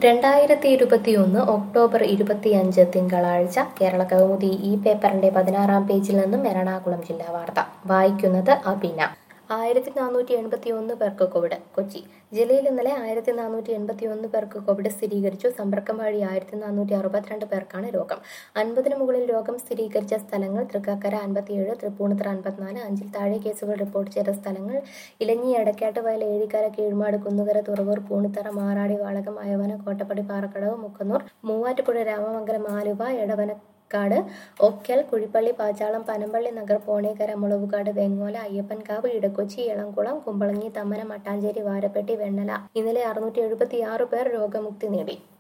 രണ്ടായിരത്തി ഇരുപത്തിയൊന്ന് ഒക്ടോബർ ഇരുപത്തിയഞ്ച് തിങ്കളാഴ്ച കേരള കൗമുദി ഈ പേപ്പറിന്റെ പതിനാറാം പേജിൽ നിന്നും എറണാകുളം ജില്ലാ വാർത്ത വായിക്കുന്നത് അബിന ആയിരത്തി നാനൂറ്റി എൺപത്തി ഒന്ന് പേർക്ക് കോവിഡ് കൊച്ചി ജില്ലയിൽ ഇന്നലെ ആയിരത്തി നാനൂറ്റി എൺപത്തി ഒന്ന് പേർക്ക് കോവിഡ് സ്ഥിരീകരിച്ചു സമ്പർക്കം വഴി ആയിരത്തി നാനൂറ്റി അറുപത്തിരണ്ട് പേർക്കാണ് രോഗം അൻപതിനു മുകളിൽ രോഗം സ്ഥിരീകരിച്ച സ്ഥലങ്ങൾ തൃക്കാക്കര അൻപത്തിയേഴ് തൃപ്പൂണിത്തറ അൻപത്തിനാല് അഞ്ചിൽ താഴെ കേസുകൾ റിപ്പോർട്ട് ചെയ്ത സ്ഥലങ്ങൾ ഇലഞ്ഞി എടക്കാട്ട് വയൽ ഏഴിക്കര കീഴ്മാട് കുന്നുകര തുറവൂർ പൂണിത്തറ മാറാടി വാളകം അയവന കോട്ടപ്പടി പാറക്കടവ് മുക്കന്നൂർ മൂവാറ്റുപുഴ രാമമംഗലം ആലുവ എടവന ക്കാട് ഒക്കൽ കുഴിപ്പള്ളി പാച്ചാളം പനമ്പള്ളി നഗർ പോണേക്കര മുളവുകാട് വെങ്ങോല അയ്യപ്പൻകാവ് ഇടക്കൊച്ചി എളംകുളം കുമ്പളങ്ങി തമ്മന മട്ടാഞ്ചേരി വാരപ്പെട്ടി വെണ്ണല ഇന്നലെ അറുന്നൂറ്റി എഴുപത്തി ആറ് പേർ രോഗമുക്തി നേടി